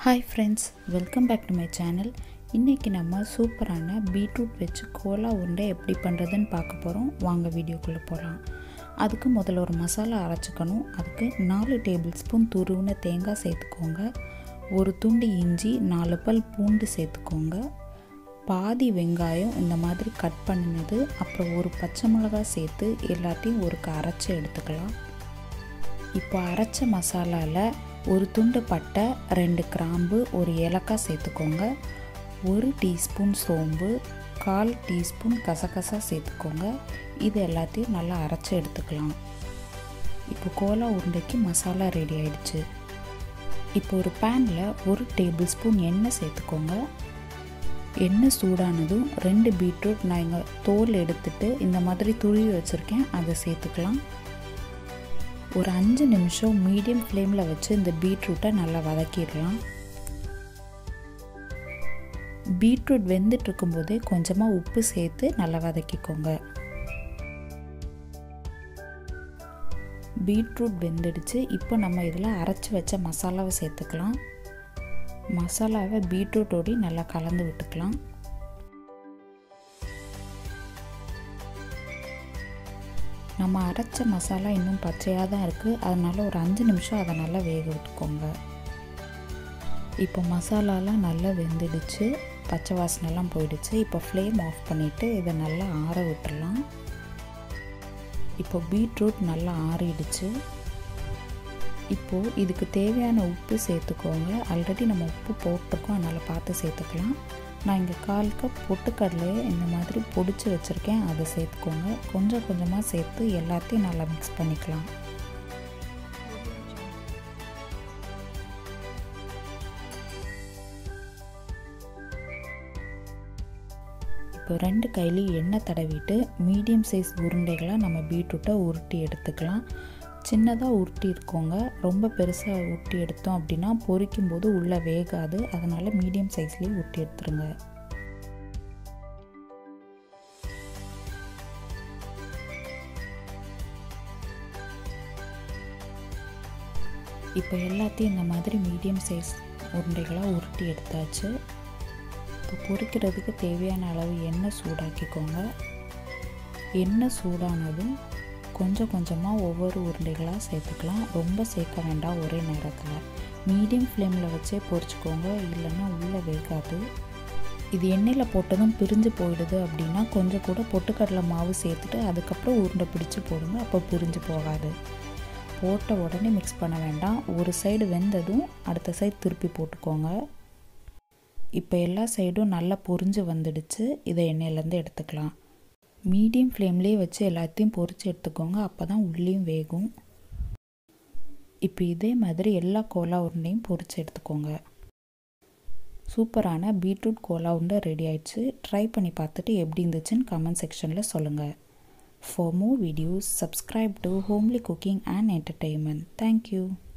hi friends welcome back to my channel இன்றைக்கி நம்ம சூப்பரான பீட்ரூட் வச்சு கோலா உருண்டை எப்படி பண்ணுறதுன்னு பார்க்க போகிறோம் வாங்க வீடியோக்குள்ளே போகலாம் அதுக்கு முதல்ல ஒரு மசாலா அரைச்சிக்கணும் அதுக்கு நாலு டேபிள் ஸ்பூன் துருவின தேங்காய் சேர்த்துக்கோங்க ஒரு துண்டு இஞ்சி நாலு பல் பூண்டு சேர்த்துக்கோங்க பாதி வெங்காயம் இந்த மாதிரி கட் பண்ணினது அப்புறம் ஒரு பச்சை மிளகாய் சேர்த்து எல்லாத்தையும் ஒரு அரைச்சி எடுத்துக்கலாம் இப்போ அரைச்ச மசாலாவில் ஒரு துண்டு பட்டை ரெண்டு கிராம்பு ஒரு ஏலக்காய் சேர்த்துக்கோங்க ஒரு டீஸ்பூன் சோம்பு கால் டீஸ்பூன் கசகசா சேர்த்துக்கோங்க இது எல்லாத்தையும் நல்லா அரைச்சி எடுத்துக்கலாம் இப்போ கோலா உருண்டைக்கு மசாலா ரெடி ஆயிடுச்சு இப்போ ஒரு பேனில் ஒரு டேபிள் ஸ்பூன் எண்ணெய் சேர்த்துக்கோங்க எண்ணெய் சூடானதும் ரெண்டு பீட்ரூட் நான் இங்கே தோல் எடுத்துட்டு இந்த மாதிரி துருவி வச்சுருக்கேன் அதை சேர்த்துக்கலாம் ஒரு அஞ்சு நிமிஷம் மீடியம் ஃப்ளேமில் வச்சு இந்த பீட்ரூட்டை நல்லா வதக்கிடலாம் பீட்ரூட் வெந்துட்டு இருக்கும்போதே கொஞ்சமாக உப்பு சேர்த்து நல்லா வதக்கிக்கோங்க பீட்ரூட் வெந்துடுச்சு இப்போ நம்ம இதில் அரைச்சி வச்ச மசாலாவை சேர்த்துக்கலாம் மசாலாவை பீட்ரூட்டோடி நல்லா கலந்து விட்டுக்கலாம் நம்ம அரைச்ச மசாலா இன்னும் பச்சையாக தான் இருக்குது அதனால் ஒரு அஞ்சு நிமிஷம் அதை நல்லா வேக விட்டுக்கோங்க இப்போ மசாலாலாம் நல்லா வெந்துடுச்சு பச்சை வாசனைலாம் போயிடுச்சு இப்போ ஃப்ளேம் ஆஃப் பண்ணிவிட்டு இதை நல்லா ஆற விட்டுடலாம் இப்போ பீட்ரூட் நல்லா ஆறிடுச்சு இப்போது இதுக்கு தேவையான உப்பு சேர்த்துக்கோங்க ஆல்ரெடி நம்ம உப்பு போட்டிருக்கோம் அதனால் பார்த்து சேர்த்துக்கலாம் நான் இங்கே கால் கப் பொட்டுக்கடலையை இந்த மாதிரி பொடிச்சு வச்சுருக்கேன் அதை சேர்த்துக்கோங்க கொஞ்சம் கொஞ்சமாக சேர்த்து எல்லாத்தையும் நல்லா மிக்ஸ் பண்ணிக்கலாம் இப்போ ரெண்டு கையிலையும் எண்ணெய் தடவிட்டு மீடியம் சைஸ் உருண்டைகளாக நம்ம பீட்ரூட்டை உருட்டி எடுத்துக்கலாம் சின்னதாக உருட்டி இருக்கோங்க ரொம்ப பெருசாக உருட்டி எடுத்தோம் அப்படின்னா பொரிக்கும் போது உள்ளே வேகாது அதனால் மீடியம் சைஸ்லேயே உருட்டி எடுத்துருங்க இப்போ எல்லாத்தையும் இந்த மாதிரி மீடியம் சைஸ் உருண்டைகளாக உருட்டி எடுத்தாச்சு இப்போ பொரிக்கிறதுக்கு தேவையான அளவு எண்ணெய் சூடாக்கிக்கோங்க எண்ணெய் சூடானதும் கொஞ்சம் கொஞ்சமாக ஒவ்வொரு உருண்டைகளாக சேர்த்துக்கலாம் ரொம்ப சேர்க்க வேண்டாம் ஒரே நேரத்தில் மீடியம் ஃப்ளேமில் வச்சே பொரிச்சுக்கோங்க இல்லைன்னா உள்ளே வேகாது இது எண்ணெயில் போட்டதும் பிரிஞ்சு போயிடுது அப்படின்னா கொஞ்சம் கூட பொட்டுக்கடலை மாவு சேர்த்துட்டு அதுக்கப்புறம் உருண்டை பிடிச்சி போடுங்க அப்போ பிரிஞ்சு போகாது போட்ட உடனே மிக்ஸ் பண்ண வேண்டாம் ஒரு சைடு வெந்ததும் அடுத்த சைடு திருப்பி போட்டுக்கோங்க இப்போ எல்லா சைடும் நல்லா பொரிஞ்சு வந்துடுச்சு இதை எண்ணெயிலேருந்து எடுத்துக்கலாம் மீடியம் ஃப்ளேம்லேயே வச்சு எல்லாத்தையும் பொரித்து எடுத்துக்கோங்க அப்போ தான் உள்ளேயும் வேகும் இப்போ இதே மாதிரி எல்லா கோலா உருண்டையும் பொரித்து எடுத்துக்கோங்க சூப்பரான பீட்ரூட் கோலா உருண்டை ரெடி ஆயிடுச்சு ட்ரை பண்ணி பார்த்துட்டு எப்படி இருந்துச்சுன்னு கமெண்ட் செக்ஷனில் சொல்லுங்கள் for more videos subscribe to homely cooking and entertainment thank you